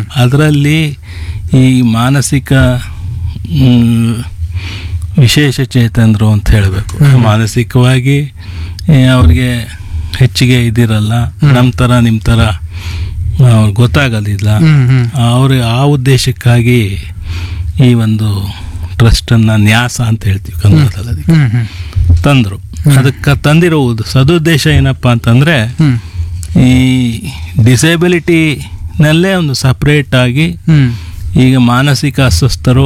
ಹ್ಮ್ ಅದರಲ್ಲಿ ಈ ಮಾನಸಿಕ ಮ್, ವಿಶೇಷ ಚೇತನರು ಅಂತ ಹೇಳಬೇಕು ಮಾನಸಿಕವಾಗಿ ಏ, ಅವ್ರಿಗೆ ಹೆಚ್ಚಿಗೆ ಇದಿರಲ್ಲ ನಮ್ಮ ಥರ ನಿಮ್ಮ ಥರ ಅವ್ರಿಗೆ ಗೊತ್ತಾಗೋದಿಲ್ಲ ಹ್ಮ್ ಹ್ಮ್ ಅವ್ರ ಆ ಉದ್ದೇಶಕ್ಕಾಗಿ ಈ ಒಂದು ಟ್ರಸ್ಟನ್ನು ನ್ಯಾಸ ಅಂತ ಹೇಳ್ತೀವಿ ಕನ್ನಡದಲ್ಲಿ ಅದಕ್ಕೆ ಹ್ಮ್ ಹ್ಮ್ ತಂದರು ಅದಕ್ಕೆ ತಂದಿರುವುದು ಸದುದ್ದೇಶ ಏನಪ್ಪ ಅಂತಂದರೆ ಹ್ಮ್ ಈ ಡಿಸೇಬಿಲಿಟಿನಲ್ಲೇ ಒಂದು ಸಪ್ರೇಟ್ ಆಗಿ ಹ್ಮ್ ಈಗ ಮಾನಸಿಕ ಅಸ್ವಸ್ಥರು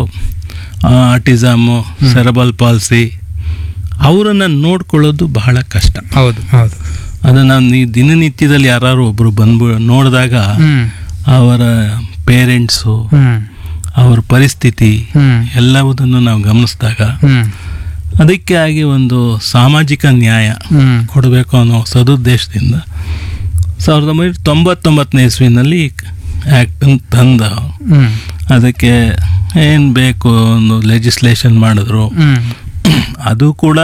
ಆಟಿಸಮು ಸೆರಬಲ್ ಪಾಲ್ಸಿ ಅವರನ್ನು ನೋಡ್ಕೊಳ್ಳೋದು ಬಹಳ ಕಷ್ಟ ಹೌದು ಹೌದು ಅದನ್ನು ನೀ ದಿನನಿತ್ಯದಲ್ಲಿ ಯಾರು ಒಬ್ಬರು ಬಂದ್ಬಿ ನೋಡಿದಾಗ ಹ್ಮ್ ಅವರ ಪೇರೆಂಟ್ಸು ಹ್ಮ್ ಅವರ ಪರಿಸ್ಥಿತಿ ಹ್ಮ್ ಎಲ್ಲವುದನ್ನು ನಾವು ಗಮನಿಸಿದಾಗ ಹ್ಮ್ ಅದಕ್ಕೆ ಆಗಿ ಒಂದು ಸಾಮಾಜಿಕ ನ್ಯಾಯ ಹ್ಮ್ ಕೊಡಬೇಕು ಅನ್ನೋ ಸದುದ್ದೇಶದಿಂದ ಸಾವಿರದ ಒಂಬೈನೂರ ತೊಂಬತ್ತೊಂಬತ್ತನೇ ಇಸ್ವಿನಲ್ಲಿ ಆ್ಯಕ್ಟ್ ತಂದ ಹ್ಮ್ ಅದಕ್ಕೆ ಏನು ಬೇಕು ಒಂದು ಲೆಜಿಸ್ಲೇಷನ್ ಮಾಡಿದ್ರು ಹ್ಮ್ ಅದು ಕೂಡ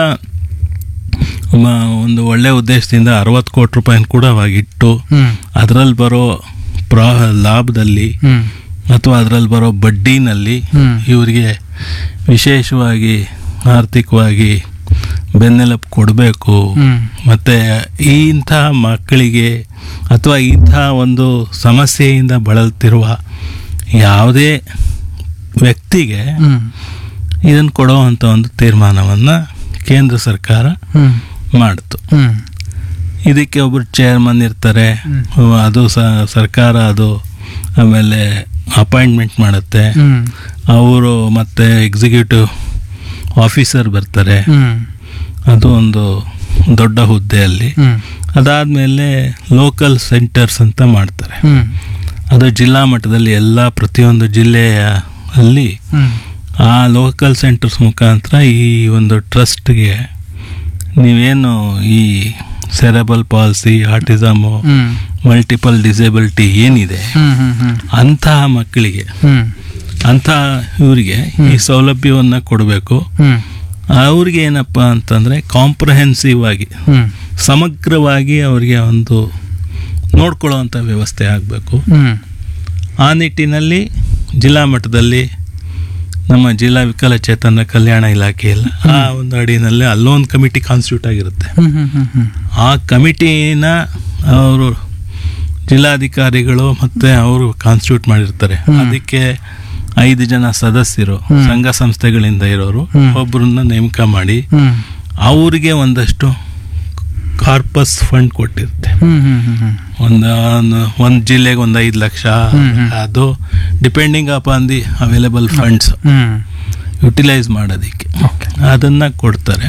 ಮ- ಒಂದು ಒಳ್ಳೆ ಉದ್ದೇಶದಿಂದ ಅರವತ್ತು ಕೋಟಿ ರೂಪಾಯಿನ ಕೂಡ ಅವಾಗಿಟ್ಟು ಹ್ಮ್ ಅದರಲ್ಲಿ ಬರೋ ಪ್ರಾ ಲಾಭದಲ್ಲಿ ಹ್ಮ್ ಅಥವಾ ಅದರಲ್ಲಿ ಬರೋ ಬಡ್ಡಿನಲ್ಲಿ ಹ್ಮ್. ಇವರಿಗೆ ವಿಶೇಷವಾಗಿ ಆರ್ಥಿಕವಾಗಿ ಬೆನ್ನೆಲುಬು ಕೊಡಬೇಕು ಹ್ಮ್ ಮತ್ತು ಈ ಇಂಥ ಮಕ್ಕಳಿಗೆ ಅಥವಾ ಇಂಥ ಒಂದು ಸಮಸ್ಯೆಯಿಂದ ಬಳಲ್ತಿರುವ ಯಾವುದೇ ವ್ಯಕ್ತಿಗೆ ಹ್ಮ್ ಇದನ್ನು ಕೊಡುವಂಥ ಒಂದು ತೀರ್ಮಾನವನ್ನು ಕೇಂದ್ರ ಸರ್ಕಾರ ಹ್ಮ್ ಮಾಡಿತು ಹ್ಮ್ ಇದಕ್ಕೆ ಒಬ್ಬರು ಚೇರ್ಮನ್ ಇರ್ತಾರೆ ಅದು ಸ ಸರ್ಕಾರ ಅದು ಆಮೇಲೆ ಅಪಾಯಿಂಟ್ಮೆಂಟ್ ಮಾಡುತ್ತೆ ಹ್ಮ್ ಅವರು ಮತ್ತೆ ಎಕ್ಸಿಕ್ಯೂಟಿವ್ ಆಫೀಸರ್ ಬರ್ತಾರೆ ಹ್ಮ್ ಅದು ಒಂದು ದೊಡ್ಡ ಹುದ್ದೆಯಲ್ಲಿ ಹ್ಮ್ ಅದಾದಮೇಲೆ ಲೋಕಲ್ ಸೆಂಟರ್ಸ್ ಅಂತ ಮಾಡ್ತಾರೆ ಹ್ಮ್ ಅದು ಜಿಲ್ಲಾ ಮಟ್ಟದಲ್ಲಿ ಎಲ್ಲ ಪ್ರತಿಯೊಂದು ಜಿಲ್ಲೆಯ ಅಲ್ಲಿ ಹ್ಮ್ ಆ ಲೋಕಲ್ ಸೆಂಟರ್ಸ್ ಮುಖಾಂತರ ಈ ಒಂದು ಟ್ರಸ್ಟ್ಗೆ ನೀವೇನು ಈ cerebral palsy autism hmm multiple disability ಏನಿದೆ ಹ್ಮ್ ಹ್ಮ್ ಹ್ಮ್ ಅಂತಹ ಮಕ್ಕಳಿಗೆ ಹ್ಮ್ ಅಂಥ ಇವರಿಗೆ ಈ ಸೌಲಭ್ಯವನ್ನು ಕೊಡಬೇಕು ಹ್ಮ್ ಅವ್ರಿಗೆ ಏನಪ್ಪ ಅಂತಂದರೆ ಕಾಂಪ್ರಹೆನ್ಸಿವ್ ಆಗಿ ಹ್ಮ್ ಸಮಗ್ರವಾಗಿ ಅವರಿಗೆ ಒಂದು ನೋಡ್ಕೊಳ್ಳೋವಂಥ ವ್ಯವಸ್ಥೆ ಆಗಬೇಕು ಹ್ಮ್ ಆ ನಿಟ್ಟಿನಲ್ಲಿ ಜಿಲ್ಲಾ ಮಟ್ಟದಲ್ಲಿ ನಮ್ಮ ಜಿಲ್ಲಾ ವಿಕಲಚೇತನ ಕಲ್ಯಾಣ ಇಲಾಖೆ ಇಲ್ಲ ಆ ಒಂದು ಅಡಿನಲ್ಲಿ ಅಲ್ಲೊಂದು ಕಮಿಟಿ ಕಾನ್ಸ್ಟಿಟ್ಯೂಟ್ ಆಗಿರುತ್ತೆ ಹ್ಮ್ ಹ್ಮ್ ಹ್ಮ್ ಹ್ಮ್ ಆ ಕಮಿಟಿನ ಅವರು ಜಿಲ್ಲಾಧಿಕಾರಿಗಳು ಮತ್ತೆ ಅವರು ಕಾನ್ಸ್ಟಿಟ್ಯೂಟ್ ಮಾಡಿರ್ತಾರೆ ಅದಕ್ಕೆ ಐದು ಜನ ಸದಸ್ಯರು ಸಂಘ ಸಂಸ್ಥೆಗಳಿಂದ ಇರೋರು ಹ್ಮ್. ಒಬ್ಬರನ್ನ ನೇಮಕ ಮಾಡಿ ಹ್ಮ್ ಅವರಿಗೆ ಒಂದಷ್ಟು ಕಾರ್ಪಸ್ ಫಂಡ್ ಕೊಟ್ಟಿರುತ್ತೆ ಹ್ಮ್ ಹ್ಮ್ ಹ್ಮ್ ಹ್ಮ್ ಒಂದು ಒಂದು ಜಿಲ್ಲೆಗೆ ಒಂದು ಐದು ಲಕ್ಷ ಅದು depending upon the available funds hmm utilise ಮಾಡೋದಕ್ಕೆ ಓಕೆ ಅದನ್ನು ಕೊಡ್ತಾರೆ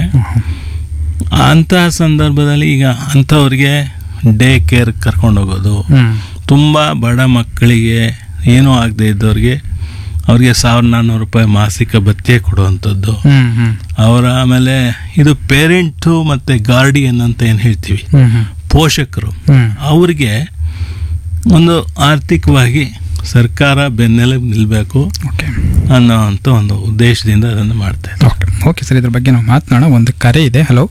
ಅಂತಹ ಸಂದರ್ಭದಲ್ಲಿ ಈಗ ಅಂಥವ್ರಿಗೆ ಡೇ ಕೇರ್ ಕರ್ಕೊಂಡು ಹೋಗೋದು ಹ್ಮ್ ತುಂಬ ಬಡ ಮಕ್ಕಳಿಗೆ ಏನೂ ಆಗದೆ ಇದ್ದವ್ರಿಗೆ ಅವ್ರಿಗೆ ಸಾವಿರದ ನಾನ್ನೂರು ರೂಪಾಯಿ ಮಾಸಿಕ ಭತ್ಯೆ ಕೊಡುವಂಥದ್ದು ಹ್ಮ್ ಹ್ಮ್ ಅವರ ಆಮೇಲೆ ಇದು ಪೇರೆಂಟು ಮತ್ತು ಗಾರ್ಡಿಯನ್ ಅಂತ ಏನು ಹೇಳ್ತೀವಿ ಹ್ಮ್ ಹ್ಮ್ ಪೋಷಕರು ಹ್ಮ್ ಅವ್ರಿಗೆ ಒಂದು ಆರ್ಥಿಕವಾಗಿ ಸರ್ಕಾರ ಬೆನ್ನೆಲುಬು ನಿಲ್ಲಬೇಕು ಓಕೆ ಅನ್ನೋವಂಥ ಒಂದು ಉದ್ದೇಶದಿಂದ ಅದನ್ನು ಮಾಡ್ತಾ ಇದ್ದಾರೆ ಓಕೆ ಓಕೆ ಸರ್ ಇದ್ರ ಬಗ್ಗೆ ನಾವು ಮಾತನಾಡೋಣ ಒಂದು ಕರೆ ಇದೆ ಹಲೋ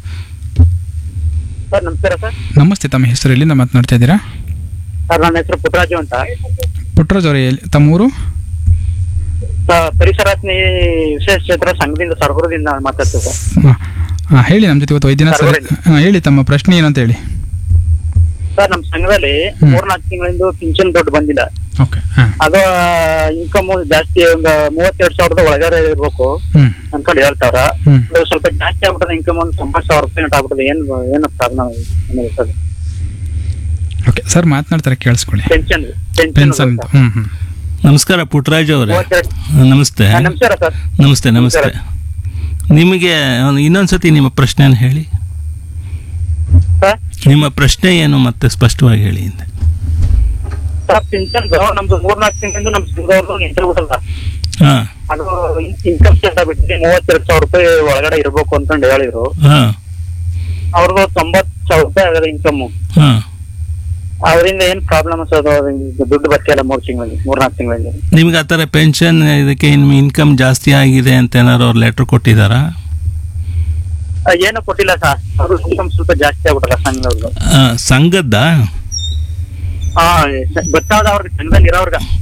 ಸರ್ ನಮಸ್ಕಾರ ಸರ್ ನಮಸ್ತೆ ತಮ್ಮ ಹೆಸರು ಎಲ್ಲಿಂದ ಮಾತನಾಡ್ತಾ ಇದ್ದೀರಾ ಸರ್ ನನ್ನ ಹೆಸರು ಪುಟ್ಟರಾಜು ಅಂತ ಪುಟ್ಟರಾಜ್ ಅವರೇ ಎಲ್ಲಿ- ತಮ್ಮ ಊರು ಸರ್, ಪರಿಸರಾತ್ಮಿ ವಿಶೇಷ ಕ್ಷೇತ್ರ ಸಂಘದಿಂದ ಸರ್ಗುರದಿಂದ ಮಾತಾಡ್ತೀವಿ ಸರ್ ಹಾಂ ಹಾಂ ಹೇಳಿ ನಮ್ಮ ಜೊತೆ ಇವತ್ತು ವೈದ್ಯನ ಸರ್ ಪರವಾಗಿಲ್ಲ. ಹಾಂ ಹೇಳಿ ತಮ್ಮ ಪ್ರಶ್ನೆ ಏನಂತ ಹೇಳಿ ಸರ್ ನಮ್ಮ ಸಂಘದಲ್ಲಿ ಹ್ಮ್. ಮೂರ್ನಾಲ್ಕು ತಿಂಗಳಿಂದ ಪಿಂಚಣಿ ದುಡ್ಡು ಬಂದಿಲ್ಲ ಓಕೆ ಹಾಂ ಅದು ಇನ್ಕಮ್ ಜಾಸ್ತಿ ಒಂದು ಮೂವತ್ತೆರಡು ಸಾವಿರದ ಒಳಗಡೆ ಇರ್ಬೇಕು ಹ್ಞೂ ಅನ್ಕೊಂಡು ಹೇಳ್ತಾರ ಹ್ಞೂ ಅದು ಸ್ವಲ್ಪ ಜಾಸ್ತಿ ಆಗ್ಬಿಟ್ಟದೆ ಇನ್ಕಮ್ ಒಂದು ತೊಂಬತ್ತು ಸಾವಿರ ರೂಪಾಯಿ ಆಗ್ಬಿಟ್ಟದೆ ಏನ್ ಏನು ಕಾರಣ ಅನ್ನೋದು ಸರ್ ಓಕೆ ಸರ್ ಮಾತನಾಡ್ತಾರೆ ಕೇಳಿಸ್ಕೊಳ್ಳಿ ಪೆನ್ಷನ್ ಪೆನ್ಷನ್ ಹ್ಞೂ ಹ್ಞೂ ನಮಸ್ಕಾರ ಪುಟ್ಟರಾಜ್ ಅವರೇ ಮೂವತ್ತೆರಡು ನಮಸ್ತೆ ಹಾ, ನಮಸ್ಕಾರ ಸರ್ ನಮಸ್ತೆ ನಮಸ್ತೆ ನಿಮಗೆ ಒಂದು ಇನ್ನೊಂದ್ಸತಿ ನಿಮ್ಮ ಪ್ರಶ್ನೆಯನ್ನು ಹೇಳಿ ಸರ್ ನಿಮ್ಮ ಪ್ರಶ್ನೆ ಏನು ಮತ್ತೆ ಸ್ಪಷ್ಟವಾಗಿ ಹೇಳಿ ಹಿಂದೆ ಸರ್ ಪಿಂಚನ್ ನಮ್ದು ಮೂರ್ನಾಲ್ಕು ತಿಂಗಳಿಂದ ನಮ್ಮ ಸಂಘದವ್ರದ್ದು ಎಂಟ್ರಿ ಬಿಟ್ಟಲ್ಲ ಹಾಂ ಅದು ಇನ್ಕಮ್ ಸ್ಟೇಟ್ ಆಗ್ಬಿಟ್ಟಿದೆ ಮೂವತ್ತೆರಡು ಸಾವಿರ ರೂಪಾಯಿ ಒಳಗಡೆ ಇರ್ಬೇಕು ಅನ್ಕೊಂಡು ಹೇಳಿದ್ರು ಹಾಂ ಅವ್ರದ್ದು ತೊಂಬತ್ತು ಸಾವಿರ ರೂಪಾಯಿ ಆಗದ ಇನ್ಕಮ್ ಹಾಂ ಅದರಿಂದ ಏನ್ ಪ್ರಾಬ್ಲಮ್ ಸರ್ ಅದು ಇದು ದುಡ್ಡು ಬರ್ತಿಲ್ಲ ಮೂರ್ ತಿಂಗಳಲ್ಲಿ ಮೂರ್ನಾಲ್ಕು ತಿಂಗಳಲ್ಲಿ ನಿಮ್ಗೆ ಆ ಥರ ಪೆನ್ಷನ್ ಇದಕ್ಕೆ ನಿಮ್ಮ ಇನ್ಕಮ್ ಜಾಸ್ತಿ ಆಗಿದೆ ಅಂತ ಏನಾದ್ರು ಅವ್ರು ಲೆಟ್ರ್ ಕೊಟ್ಟಿದ್ದಾರಾ ಆ, ಏನು ಕೊಟ್ಟಿಲ್ಲ ಸರ್ ಅವ್ರ ಇನ್ಕಮ್ ಸ್ವಲ್ಪ ಜಾಸ್ತಿ ಆಗ್ಬಿಟ್ಟಲ್ಲ ಸಂಘದವ್ರದ್ದು ಆ, ಸಂಘದ್ದ ಹಾ ಗೊತ್ತಾದ ಅವ್ರಿಗೆ ಸಂಘದಲ್ಲಿ ಇರೋರ್ಗ